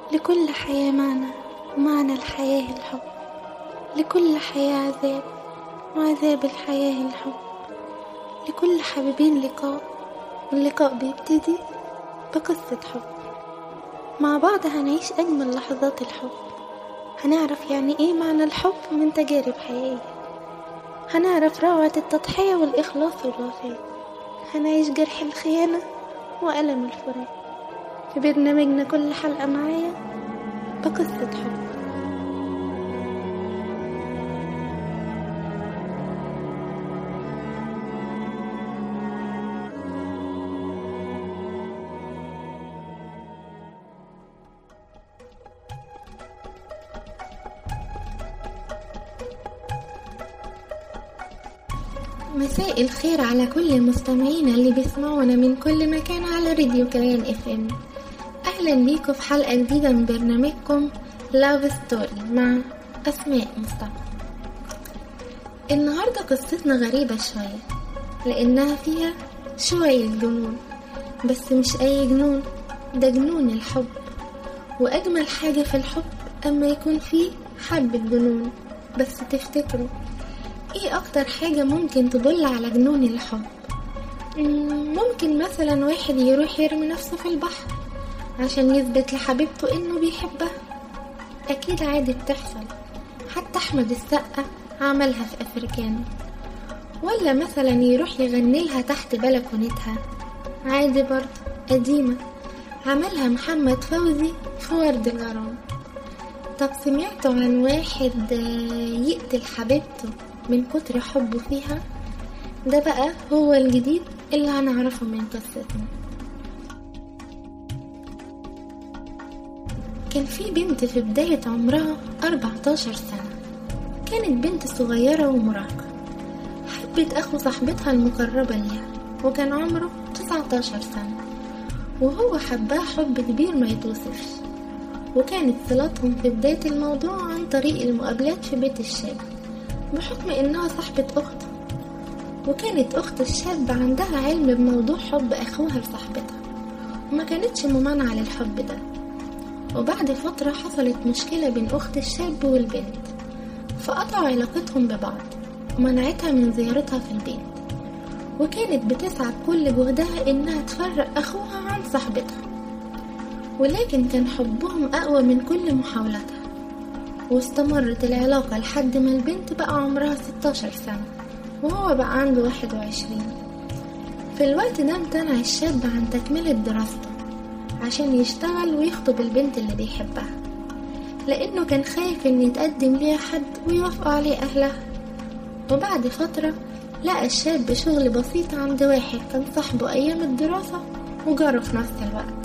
لكل حياة معنى ومعنى الحياة الحب لكل حياة عذاب وعذاب الحياة الحب لكل حبيبين لقاء واللقاء بيبتدي بقصة حب مع بعض هنعيش أجمل لحظات الحب هنعرف يعني إيه معنى الحب من تجارب حقيقية هنعرف روعة التضحية والإخلاص والوفاء هنعيش جرح الخيانة وألم الفراق في برنامجنا كل حلقة معايا بقصة حب مساء الخير على كل مستمعينا اللي بيسمعونا من كل مكان على راديو كيان اف ام اهلا بيكم في حلقة جديدة من برنامجكم لاف ستوري مع اسماء مصطفى النهاردة قصتنا غريبة شوية لانها فيها شوية جنون بس مش اي جنون ده جنون الحب واجمل حاجة في الحب اما يكون فيه حبة جنون بس تفتكروا ايه اكتر حاجة ممكن تدل على جنون الحب مم، ممكن مثلا واحد يروح يرمي نفسه في البحر عشان يثبت لحبيبته انه بيحبها اكيد عادي بتحصل حتى احمد السقا عملها في افريكانو ولا مثلا يروح يغني لها تحت بلكونتها عادي برضه قديمة عملها محمد فوزي في ورد الغرام طب سمعتوا عن واحد آه، يقتل حبيبته من كتر حبه فيها ده بقى هو الجديد اللي هنعرفه من قصتنا كان في بنت في بداية عمرها 14 سنة كانت بنت صغيرة ومراهقة حبت أخو صاحبتها المقربة ليها وكان عمره 19 سنة وهو حبها حب كبير ما يتوصفش وكانت صلاتهم في بداية الموضوع عن طريق المقابلات في بيت الشاب بحكم إنها صاحبة أخته وكانت أخت الشاب عندها علم بموضوع حب أخوها لصاحبتها وما كانتش ممانعة للحب ده وبعد فترة حصلت مشكلة بين أخت الشاب والبنت فقطعوا علاقتهم ببعض ومنعتها من زيارتها في البيت وكانت بتسعى بكل جهدها إنها تفرق أخوها عن صاحبتها ولكن كان حبهم أقوى من كل محاولاتها واستمرت العلاقة لحد ما البنت بقى عمرها 16 سنة وهو بقى عنده 21 في الوقت ده امتنع الشاب عن تكملة دراسته عشان يشتغل ويخطب البنت اللي بيحبها لأنه كان خايف إن يتقدم ليها حد ويوافقوا عليه أهلها وبعد فترة لقى الشاب شغل بسيط عند واحد كان صاحبه أيام الدراسة وجاره في نفس الوقت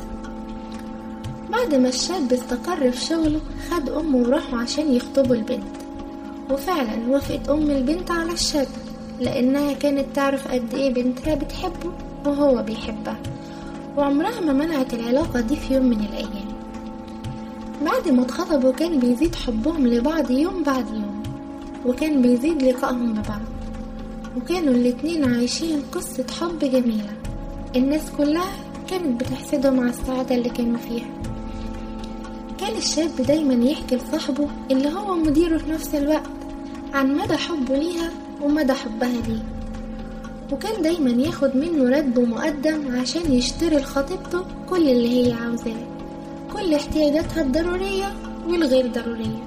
بعد ما الشاب استقر في شغله خد أمه وراحوا عشان يخطبوا البنت وفعلا وافقت أم البنت على الشاب لأنها كانت تعرف قد إيه بنتها بتحبه وهو بيحبها وعمرها ما منعت العلاقة دي في يوم من الأيام بعد ما اتخطبوا كان بيزيد حبهم لبعض يوم بعد يوم وكان بيزيد لقائهم ببعض وكانوا الاتنين عايشين قصة حب جميلة الناس كلها كانت بتحسدهم على السعادة اللي كانوا فيها كان الشاب دايما يحكي لصاحبه اللي هو مديره في نفس الوقت عن مدى حبه ليها ومدى حبها ليه وكان دايما ياخد منه راتب مقدم عشان يشتري لخطيبته كل اللي هي عاوزاه كل احتياجاتها الضرورية والغير ضرورية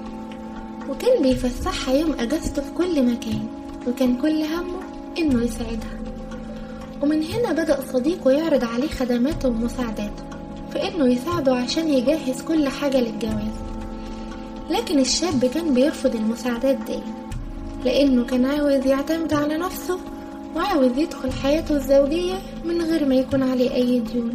وكان بيفسحها يوم أجازته في كل مكان وكان كل همه إنه يساعدها ومن هنا بدأ صديقه يعرض عليه خدماته ومساعداته في إنه يساعده عشان يجهز كل حاجة للجواز لكن الشاب كان بيرفض المساعدات دي لأنه كان عاوز يعتمد على نفسه وعاوز يدخل حياته الزوجية من غير ما يكون عليه أي ديون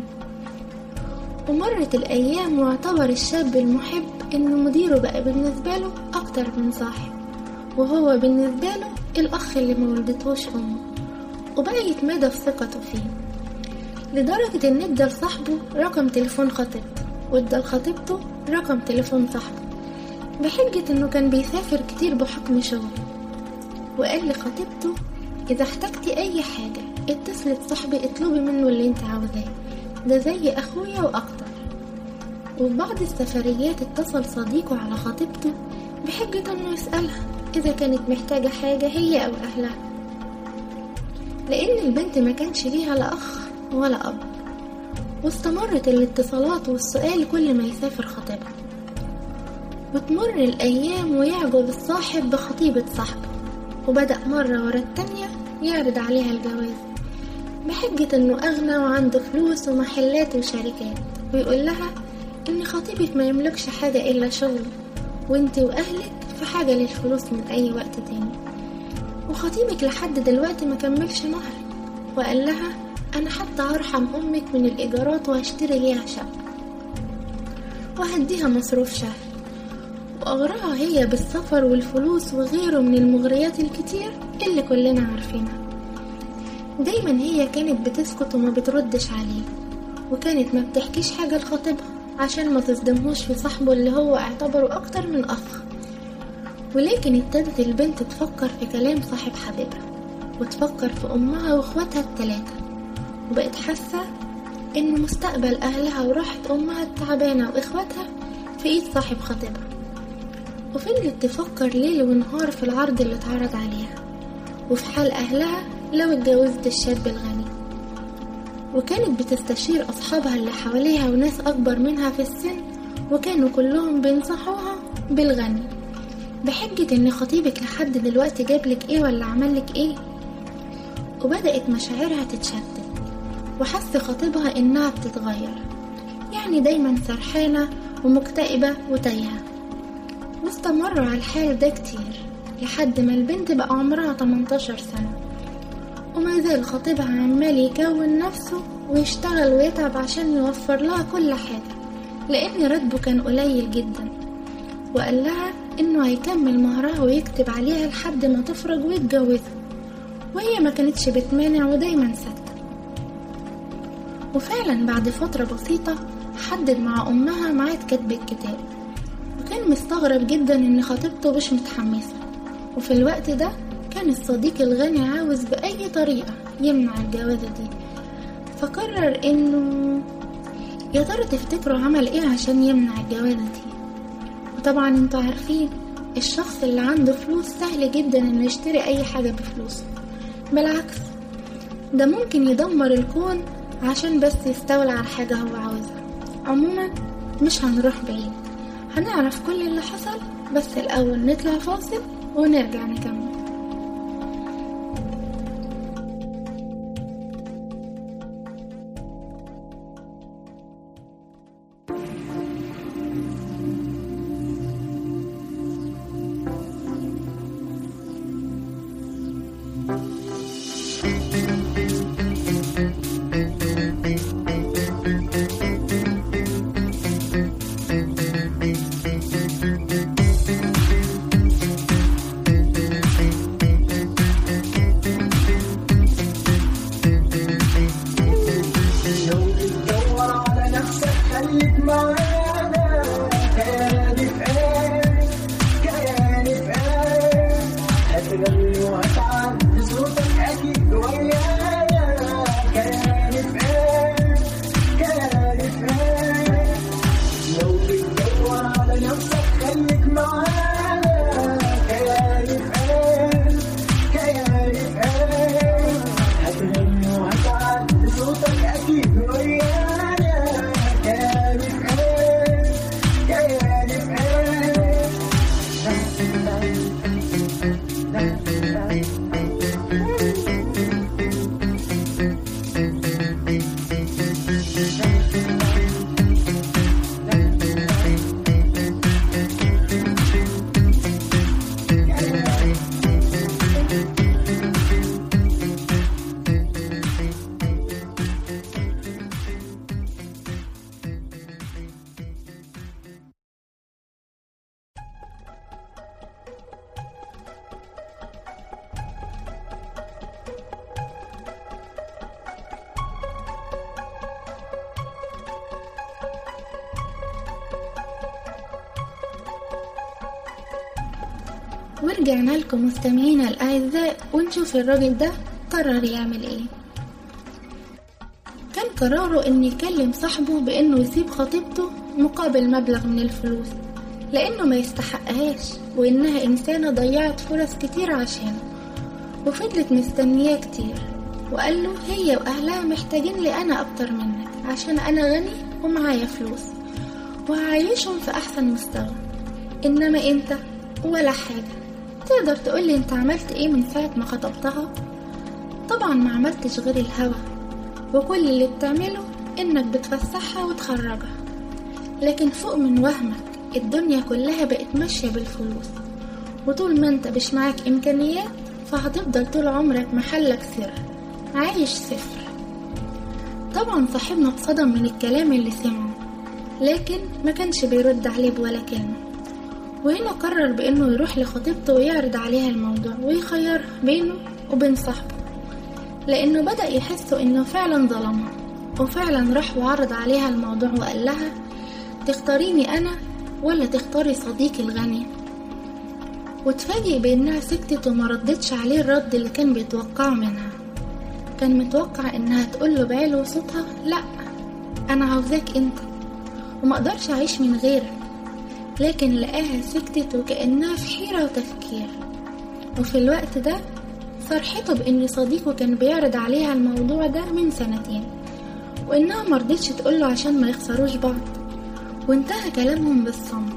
ومرت الأيام واعتبر الشاب المحب إن مديره بقى بالنسبة له أكتر من صاحب وهو بالنسبة له الأخ اللي مولدتهوش أمه وبقى يتمادى في ثقته فيه لدرجة إن ادى لصاحبه رقم تليفون خطيبته وادى لخطيبته رقم تليفون صاحبه بحجة إنه كان بيسافر كتير بحكم شغله وقال لخطيبته إذا احتجتي أي حاجة اتصلي بصاحبي اطلبي منه اللي انت عاوزاه ده زي أخويا وأكتر وفي بعض السفريات اتصل صديقه على خطيبته بحجة انه يسألها اذا كانت محتاجة حاجة هي او اهلها لان البنت ما كانش ليها لا اخ ولا اب واستمرت الاتصالات والسؤال كل ما يسافر خطيبها وتمر الأيام ويعجب الصاحب بخطيبة صاحبه وبدأ مرة ورا التانية يعرض عليها الجواز بحجة انه اغنى وعنده فلوس ومحلات وشركات ويقول لها ان خطيبك ما يملكش حاجة الا شغله وانت واهلك في حاجة للفلوس من اي وقت تاني وخطيبك لحد دلوقتي ما كملش مهر وقال لها انا حتى هرحم امك من الايجارات وهشتري ليها شقة وهديها مصروف شهر وأغراها هي بالسفر والفلوس وغيره من المغريات الكتير اللي كلنا عارفينها دايما هي كانت بتسكت وما بتردش عليه وكانت ما بتحكيش حاجة لخطيبها عشان ما تصدمهوش في صاحبه اللي هو اعتبره أكتر من أخ ولكن ابتدت البنت تفكر في كلام صاحب حبيبها وتفكر في أمها وإخواتها التلاتة وبقت حاسة إن مستقبل أهلها وراحة أمها التعبانة وإخواتها في إيد صاحب خطيبها وفضلت تفكر ليل ونهار في العرض اللي اتعرض عليها وفي حال أهلها لو اتجوزت الشاب الغني وكانت بتستشير أصحابها اللي حواليها وناس أكبر منها في السن وكانوا كلهم بينصحوها بالغني بحجة إن خطيبك لحد دلوقتي جابلك إيه ولا عملك إيه وبدأت مشاعرها تتشتت وحس خطيبها إنها بتتغير يعني دايما سرحانة ومكتئبة وتايهة واستمروا على الحال ده كتير لحد ما البنت بقى عمرها 18 سنة وما زال خطيبها عمال يكون نفسه ويشتغل ويتعب عشان يوفر لها كل حاجة لأن راتبه كان قليل جدا وقال لها إنه هيكمل مهرها ويكتب عليها لحد ما تفرج ويتجوزها وهي ما كانتش بتمانع ودايما ساكتة وفعلا بعد فترة بسيطة حدد مع أمها ميعاد كتب الكتاب وكان مستغرب جدا إن خطيبته مش متحمسة وفي الوقت ده كان الصديق الغني عاوز بأي طريقة يمنع الجوازة دي فقرر إنه يا ترى تفتكروا عمل إيه عشان يمنع الجوازة دي وطبعا انتوا عارفين الشخص اللي عنده فلوس سهل جدا إنه يشتري أي حاجة بفلوسه بالعكس ده ممكن يدمر الكون عشان بس يستولى على حاجة هو عاوزها عموما مش هنروح بعيد هنعرف كل اللي حصل بس الأول نطلع فاصل ونرجع نكمل لو بتدور على نفسك خليك معانا كياني في قلب كياني في قلب هتغني وهتعب بصوتك أكيد ويانا كياني في قلب كياني في قلب لو بتدور على نفسك خليك معانا كياني في قلب كياني في قلب هتغني وهتعب بصوتك أكيد ويانا كياني في قلب كياني في قلب ورجعنا لكم مستمعينا الأعزاء ونشوف الراجل ده قرر يعمل ايه كان قراره إنه يكلم صاحبه بإنه يسيب خطيبته مقابل مبلغ من الفلوس لأنه ما يستحقهاش وإنها إنسانة ضيعت فرص كتير عشانه وفضلت مستنياه كتير وقال له هي وأهلها محتاجين لي أنا أكتر منك عشان أنا غني ومعايا فلوس وهعيشهم في أحسن مستوى إنما أنت ولا حاجة تقدر تقولي أنت عملت إيه من ساعة ما خطبتها؟ طبعا ما عملتش غير الهوا وكل اللي بتعمله إنك بتفسحها وتخرجها لكن فوق من وهمك الدنيا كلها بقت ماشية بالفلوس وطول ما انت مش معاك إمكانيات فهتفضل طول عمرك محلك سر عايش صفر طبعا صاحبنا اتصدم من الكلام اللي سمعه لكن ما كانش بيرد عليه بولا كلمة وهنا قرر بانه يروح لخطيبته ويعرض عليها الموضوع ويخيرها بينه وبين صاحبه لانه بدأ يحس انه فعلا ظلمها وفعلا راح وعرض عليها الموضوع وقال لها تختاريني انا ولا تختاري صديقي الغني وتفاجئ بانها سكتت وما ردتش عليه الرد اللي كان بيتوقعه منها كان متوقع انها تقوله بعلو صوتها لا انا عاوزاك انت ومقدرش اعيش من غيرك لكن لقاها سكتت وكأنها في حيرة وتفكير وفي الوقت ده فرحته بان صديقه كان بيعرض عليها الموضوع ده من سنتين وانها مرضتش تقوله عشان ما يخسروش بعض وانتهى كلامهم بالصمت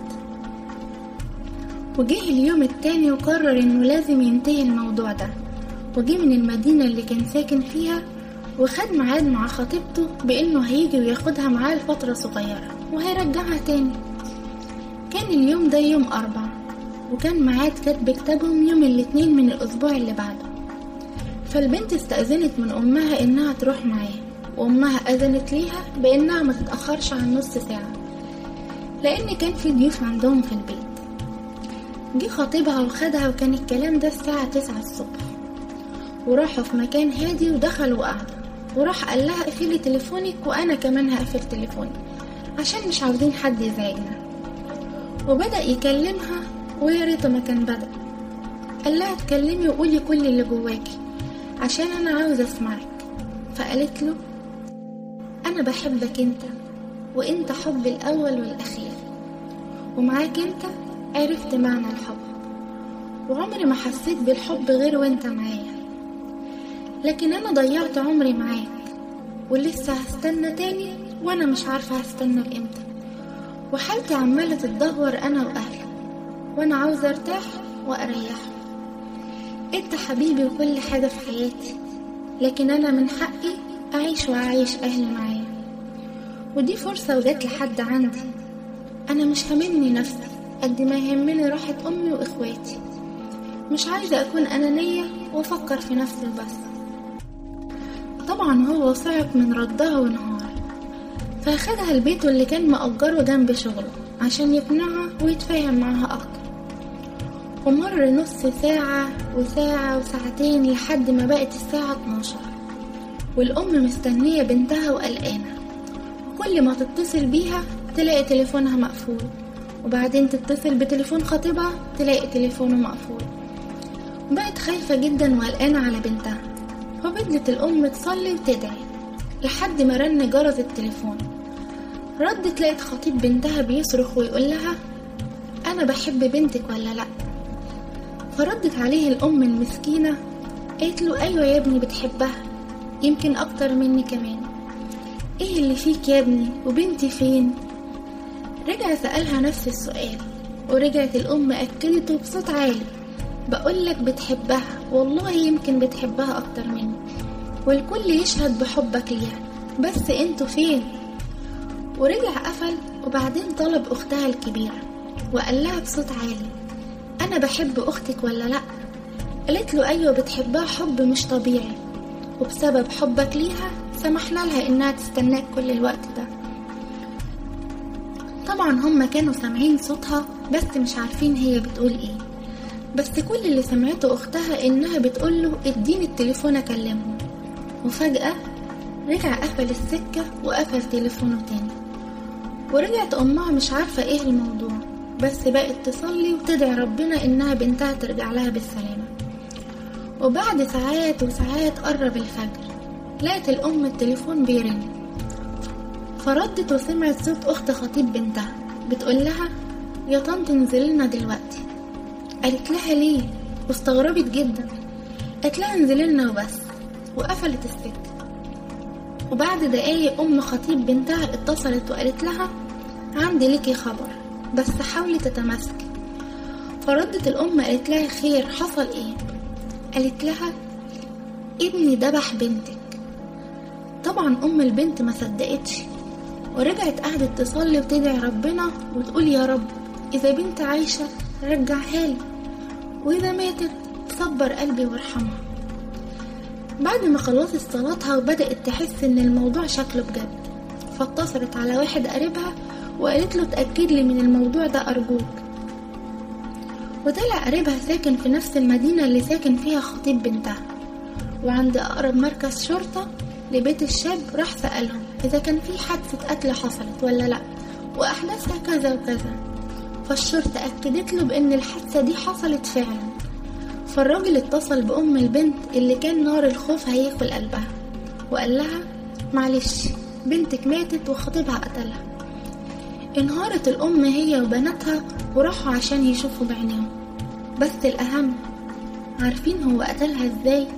وجه اليوم التاني وقرر انه لازم ينتهي الموضوع ده وجه من المدينة اللي كان ساكن فيها وخد ميعاد مع خطيبته بانه هيجي وياخدها معاه لفترة صغيرة وهيرجعها تاني كان اليوم ده يوم أربع وكان ميعاد كتب كتابهم يوم الاثنين من الأسبوع اللي بعده فالبنت استأذنت من أمها إنها تروح معاه وأمها أذنت ليها بإنها ما تتأخرش عن نص ساعة لأن كان في ضيوف عندهم في البيت جه خطيبها وخدها وكان الكلام ده الساعة تسعة الصبح وراحوا في مكان هادي ودخلوا وقعدوا وراح قال لها اقفلي تليفونك وأنا كمان هقفل تليفوني عشان مش عاوزين حد يزعجنا وبدأ يكلمها ويا ريته ما كان بدأ قال لها اتكلمي وقولي كل اللي جواكي عشان أنا عاوزة أسمعك فقالت له أنا بحبك أنت وأنت حبي الأول والأخير ومعاك أنت عرفت معنى الحب وعمري ما حسيت بالحب غير وأنت معايا لكن أنا ضيعت عمري معاك ولسه هستنى تاني وأنا مش عارفة هستنى لإمتى وحالتي عمالة تتدهور أنا وأهلي وأنا عاوزة أرتاح وأريح أنت حبيبي وكل حاجة في حياتي لكن أنا من حقي أعيش وأعيش أهلي معايا ودي فرصة وجات لحد عندي أنا مش هاممني نفسي قد ما يهمني راحة أمي وإخواتي مش عايزة أكون أنانية وأفكر في نفسي بس طبعا هو صعب من ردها وانهار فأخدها البيت اللي كان مأجره جنب شغله عشان يقنعها ويتفاهم معاها أكتر ومر نص ساعة وساعة وساعتين لحد ما بقت الساعة 12 والأم مستنية بنتها وقلقانة وكل ما تتصل بيها تلاقي تليفونها مقفول وبعدين تتصل بتليفون خطيبها تلاقي تليفونه مقفول بقت خايفة جدا وقلقانة على بنتها فبدلت الأم تصلي وتدعي لحد ما رن جرس التليفون ردت لقيت خطيب بنتها بيصرخ ويقول لها أنا بحب بنتك ولا لأ فردت عليه الأم المسكينة قالت له أيوة يا ابني بتحبها يمكن أكتر مني كمان إيه اللي فيك يا ابني وبنتي فين رجع سألها نفس السؤال ورجعت الأم أكدته بصوت عالي بقولك بتحبها والله يمكن بتحبها أكتر مني والكل يشهد بحبك ليها بس انتوا فين ورجع قفل وبعدين طلب أختها الكبيرة وقال لها بصوت عالي أنا بحب أختك ولا لأ قالت له أيوة بتحبها حب مش طبيعي وبسبب حبك ليها سمحنا لها إنها تستناك كل الوقت ده طبعا هما كانوا سامعين صوتها بس مش عارفين هي بتقول ايه بس كل اللي سمعته اختها انها بتقوله اديني التليفون اكلمه وفجأة رجع قفل السكة وقفل تليفونه تاني ورجعت امها مش عارفة ايه الموضوع بس بقت تصلي وتدعي ربنا انها بنتها ترجع لها بالسلامة وبعد ساعات وساعات قرب الفجر لقت الام التليفون بيرن فردت وسمعت صوت أخت خطيب بنتها بتقول لها يا طنط انزلي لنا دلوقتي قالت لها ليه واستغربت جدا قالت لها انزلي لنا وبس وقفلت السكة وبعد دقايق أم خطيب بنتها اتصلت وقالت لها عندي ليكي خبر بس حاولي تتماسكي فردت الأم قالت لها خير حصل ايه قالت لها ابني دبح بنتك طبعا أم البنت ما صدقتش ورجعت قعدت تصلي وتدعي ربنا وتقول يا رب إذا بنت عايشة رجعها لي وإذا ماتت صبر قلبي وارحمها بعد ما خلصت صلاتها وبدأت تحس إن الموضوع شكله بجد فاتصلت على واحد قريبها وقالت له تأكد لي من الموضوع ده أرجوك وطلع قريبها ساكن في نفس المدينة اللي ساكن فيها خطيب بنتها وعند أقرب مركز شرطة لبيت الشاب راح سألهم إذا كان في حادثة قتل حصلت ولا لأ وأحداثها كذا وكذا فالشرطة أكدت له بأن الحادثة دي حصلت فعلا فالراجل اتصل بأم البنت اللي كان نار الخوف هياكل قلبها وقال لها معلش بنتك ماتت وخطيبها قتلها انهارت الأم هي وبناتها وراحوا عشان يشوفوا بعينيهم بس الأهم عارفين هو قتلها ازاي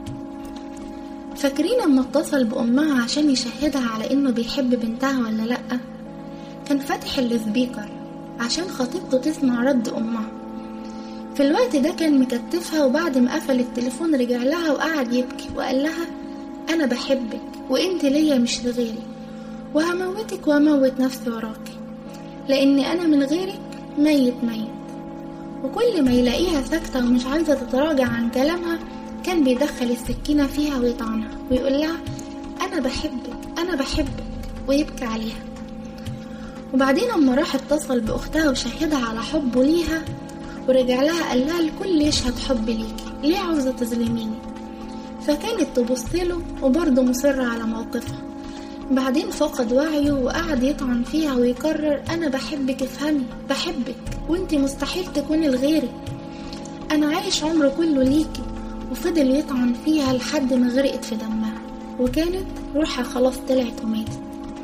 فاكرين اما اتصل بأمها عشان يشهدها على انه بيحب بنتها ولا لأ كان فاتح السبيكر عشان خطيبته تسمع رد أمها في الوقت ده كان مكتفها وبعد ما قفل التليفون رجع لها وقعد يبكي وقال لها أنا بحبك وإنت ليا مش لغيري وهموتك وهموت نفسي وراكي لأني أنا من غيرك ميت ميت وكل ما يلاقيها ساكتة ومش عايزة تتراجع عن كلامها كان بيدخل السكينة فيها ويطعنها ويقول لها أنا بحبك أنا بحبك ويبكي عليها وبعدين أما راح اتصل بأختها وشهدها على حبه ليها ورجع لها قال لها الكل يشهد حب ليكي ليه عاوزة تظلميني فكانت تبصله وبرضه مصرة على موقفها بعدين فقد وعيه وقعد يطعن فيها ويكرر أنا بحبك افهمي بحبك وانتي مستحيل تكوني لغيرك أنا عايش عمره كله ليكي وفضل يطعن فيها لحد ما غرقت في دمها وكانت روحها خلاص طلعت وماتت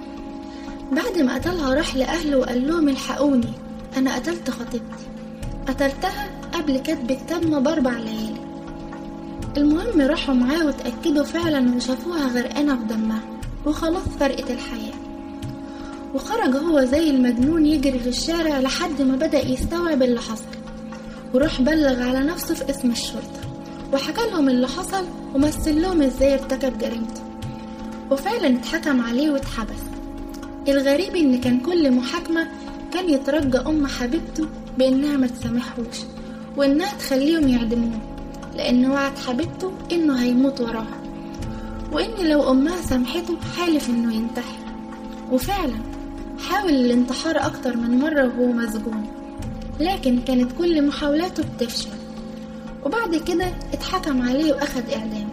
بعد ما قتلها راح لأهله وقال لهم الحقوني أنا قتلت خطيبتي قتلتها قبل كتب كتابنا بأربع ليالي المهم راحوا معاه وتأكدوا فعلا وشافوها غرقانة في دمها وخلاص فرقت الحياة وخرج هو زي المجنون يجري في الشارع لحد ما بدأ يستوعب اللي حصل وراح بلغ على نفسه في اسم الشرطة وحكى لهم اللي حصل ومثل لهم ازاي ارتكب جريمته وفعلا اتحكم عليه واتحبس الغريب ان كان كل محاكمة كان يترجى ام حبيبته بانها ما تسامحهوش وانها تخليهم يعدموه لان وعد حبيبته انه هيموت وراها وان لو امها سامحته حالف انه ينتحر وفعلا حاول الانتحار اكتر من مرة وهو مسجون لكن كانت كل محاولاته بتفشل وبعد كده اتحكم عليه واخد اعدام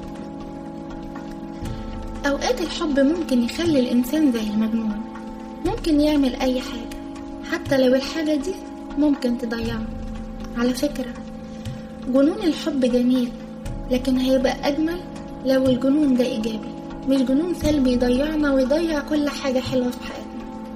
اوقات الحب ممكن يخلي الانسان زي المجنون ممكن يعمل اي حاجة حتى لو الحاجة دي ممكن تضيعه على فكرة جنون الحب جميل لكن هيبقى اجمل لو الجنون ده ايجابي مش جنون سلبي يضيعنا ويضيع كل حاجة حلوة في حياتنا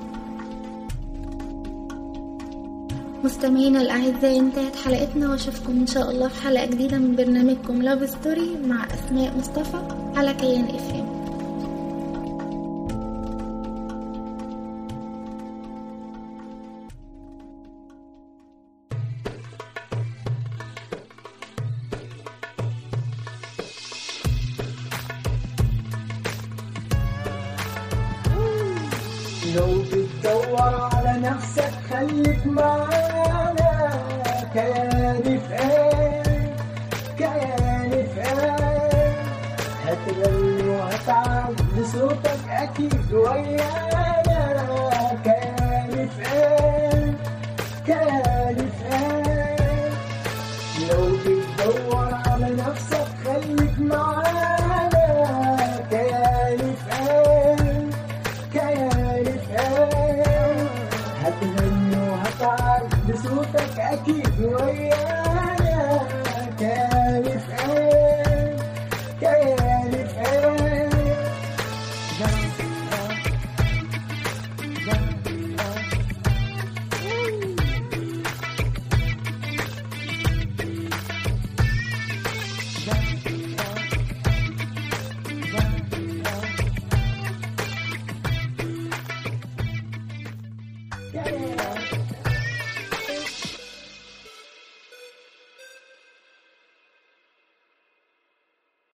مستمعينا الأعزاء انتهت حلقتنا واشوفكم إن شاء الله في حلقة جديدة من برنامجكم لاف ستوري مع أسماء مصطفى على كيان اف ام لو بتدور على نفسك خليك معانا كياني في ايه كياني في ايه هتغني وهتعب بصوتك اكيد ويانا كياني في ايه كياني في ايه لو بتدور على نفسك خليك معانا كياني في ايه كياني في ايه هتغني وهتعب بصوتك اكيد ويانا كياني في ايه كياني في ايه كان